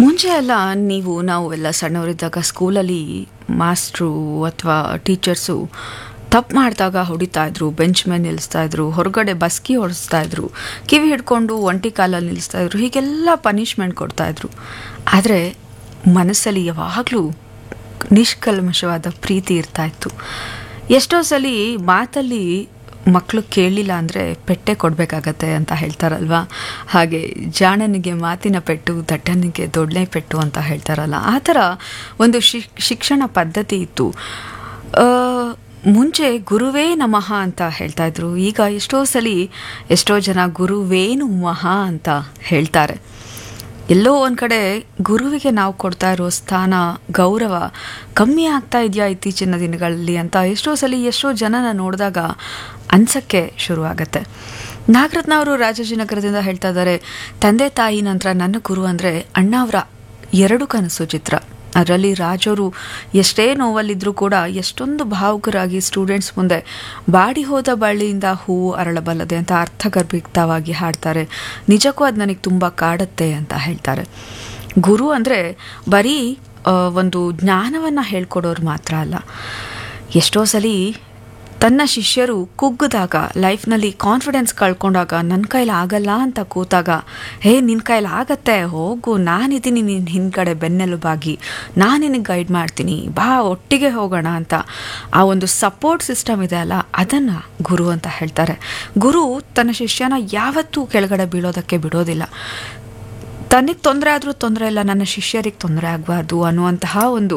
ಮುಂಚೆ ಎಲ್ಲ ನೀವು ನಾವು ಎಲ್ಲ ಸಣ್ಣವರಿದ್ದಾಗ ಸ್ಕೂಲಲ್ಲಿ ಮಾಸ್ಟ್ರು ಅಥವಾ ಟೀಚರ್ಸು ತಪ್ಪು ಮಾಡಿದಾಗ ಹೊಡಿತಾ ಇದ್ರು ಬೆಂಚ್ ಮೇಲೆ ನಿಲ್ಲಿಸ್ತಾ ಇದ್ರು ಹೊರಗಡೆ ಬಸ್ಕಿ ಹೊಡಿಸ್ತಾ ಇದ್ರು ಕಿವಿ ಹಿಡ್ಕೊಂಡು ಒಂಟಿ ಕಾಲಲ್ಲಿ ನಿಲ್ಲಿಸ್ತಾ ಇದ್ರು ಹೀಗೆಲ್ಲ ಪನಿಷ್ಮೆಂಟ್ ಕೊಡ್ತಾ ಇದ್ರು ಆದರೆ ಮನಸ್ಸಲ್ಲಿ ಯಾವಾಗಲೂ ನಿಷ್ಕಲ್ಮಶವಾದ ಪ್ರೀತಿ ಇರ್ತಾ ಇತ್ತು ಎಷ್ಟೋ ಸಲ ಮಾತಲ್ಲಿ ಮಕ್ಕಳು ಕೇಳಲಿಲ್ಲ ಅಂದರೆ ಪೆಟ್ಟೆ ಕೊಡಬೇಕಾಗತ್ತೆ ಅಂತ ಹೇಳ್ತಾರಲ್ವಾ ಹಾಗೆ ಜಾಣನಿಗೆ ಮಾತಿನ ಪೆಟ್ಟು ದಡ್ಡನಿಗೆ ದೊಡ್ಡನೆ ಪೆಟ್ಟು ಅಂತ ಹೇಳ್ತಾರಲ್ಲ ಆ ಥರ ಒಂದು ಶಿಕ್ ಶಿಕ್ಷಣ ಪದ್ಧತಿ ಇತ್ತು ಆ, ಮುಂಚೆ ಗುರುವೇ ನಮಃ ಅಂತ ಹೇಳ್ತಾ ಇದ್ರು ಈಗ ಎಷ್ಟೋ ಸಲ ಎಷ್ಟೋ ಜನ ಗುರುವೇನು ಮಹಾ ಅಂತ ಹೇಳ್ತಾರೆ ಎಲ್ಲೋ ಒಂದು ಕಡೆ ಗುರುವಿಗೆ ನಾವು ಕೊಡ್ತಾ ಇರೋ ಸ್ಥಾನ ಗೌರವ ಕಮ್ಮಿ ಆಗ್ತಾ ಇದೆಯಾ ಇತ್ತೀಚಿನ ದಿನಗಳಲ್ಲಿ ಅಂತ ಎಷ್ಟೋ ಸಲ ಎಷ್ಟೋ ಜನನ ನೋಡಿದಾಗ ಅನ್ಸಕ್ಕೆ ಶುರುವಾಗತ್ತೆ ನಾಗರತ್ನ ಅವರು ರಾಜಾಜಿನಗರದಿಂದ ಹೇಳ್ತಾ ಇದ್ದಾರೆ ತಂದೆ ತಾಯಿ ನಂತರ ನನ್ನ ಗುರು ಅಂದರೆ ಅಣ್ಣ ಅವರ ಎರಡು ಕನಸು ಚಿತ್ರ ಅದರಲ್ಲಿ ರಾಜವರು ಎಷ್ಟೇ ನೋವಲ್ಲಿದ್ದರೂ ಕೂಡ ಎಷ್ಟೊಂದು ಭಾವುಕರಾಗಿ ಸ್ಟೂಡೆಂಟ್ಸ್ ಮುಂದೆ ಬಾಡಿ ಹೋದ ಬಳ್ಳಿಯಿಂದ ಹೂವು ಅರಳಬಲ್ಲದೆ ಅಂತ ಅರ್ಥಗರ್ಭಿತವಾಗಿ ಹಾಡ್ತಾರೆ ನಿಜಕ್ಕೂ ಅದು ನನಗೆ ತುಂಬ ಕಾಡುತ್ತೆ ಅಂತ ಹೇಳ್ತಾರೆ ಗುರು ಅಂದರೆ ಬರೀ ಆ, ಒಂದು ಜ್ಞಾನವನ್ನು ಹೇಳ್ಕೊಡೋರು ಮಾತ್ರ ಅಲ್ಲ ಎಷ್ಟೋ ಸಲ ತನ್ನ ಶಿಷ್ಯರು ಕುಗ್ಗಿದಾಗ ಲೈಫ್ನಲ್ಲಿ ಕಾನ್ಫಿಡೆನ್ಸ್ ಕಳ್ಕೊಂಡಾಗ ನನ್ನ ಕೈಲಿ ಆಗಲ್ಲ ಅಂತ ಕೂತಾಗ ಹೇ ನಿನ್ನ ಕೈಲಿ ಆಗತ್ತೆ ಹೋಗು ನಾನಿದ್ದೀನಿ ನಿನ್ನ ಹಿಂದ್ಗಡೆ ಬೆನ್ನೆಲುಬಾಗಿ ನಾನು ನಿನಗೆ ಗೈಡ್ ಮಾಡ್ತೀನಿ ಬಾ ಒಟ್ಟಿಗೆ ಹೋಗೋಣ ಅಂತ ಆ ಒಂದು ಸಪೋರ್ಟ್ ಸಿಸ್ಟಮ್ ಇದೆ ಅಲ್ಲ ಅದನ್ನು ಗುರು ಅಂತ ಹೇಳ್ತಾರೆ ಗುರು ತನ್ನ ಶಿಷ್ಯನ ಯಾವತ್ತೂ ಕೆಳಗಡೆ ಬೀಳೋದಕ್ಕೆ ಬಿಡೋದಿಲ್ಲ ತನಗೆ ತೊಂದರೆ ಆದರೂ ತೊಂದರೆ ಇಲ್ಲ ನನ್ನ ಶಿಷ್ಯರಿಗೆ ತೊಂದರೆ ಆಗಬಾರ್ದು ಅನ್ನುವಂತಹ ಒಂದು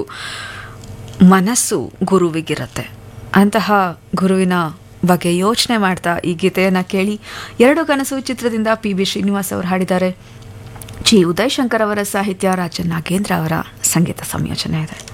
ಮನಸ್ಸು ಗುರುವಿಗಿರುತ್ತೆ ಅಂತಹ ಗುರುವಿನ ಬಗ್ಗೆ ಯೋಚನೆ ಮಾಡ್ತಾ ಈ ಗೀತೆಯನ್ನು ಕೇಳಿ ಎರಡು ಕನಸು ಚಿತ್ರದಿಂದ ಪಿ ಬಿ ಶ್ರೀನಿವಾಸ್ ಅವರು ಹಾಡಿದ್ದಾರೆ ಜಿ ಉದಯ್ ಶಂಕರ್ ಅವರ ಸಾಹಿತ್ಯ ರಾಜನ್ ನಾಗೇಂದ್ರ ಅವರ ಸಂಗೀತ ಸಂಯೋಜನೆ ಇದೆ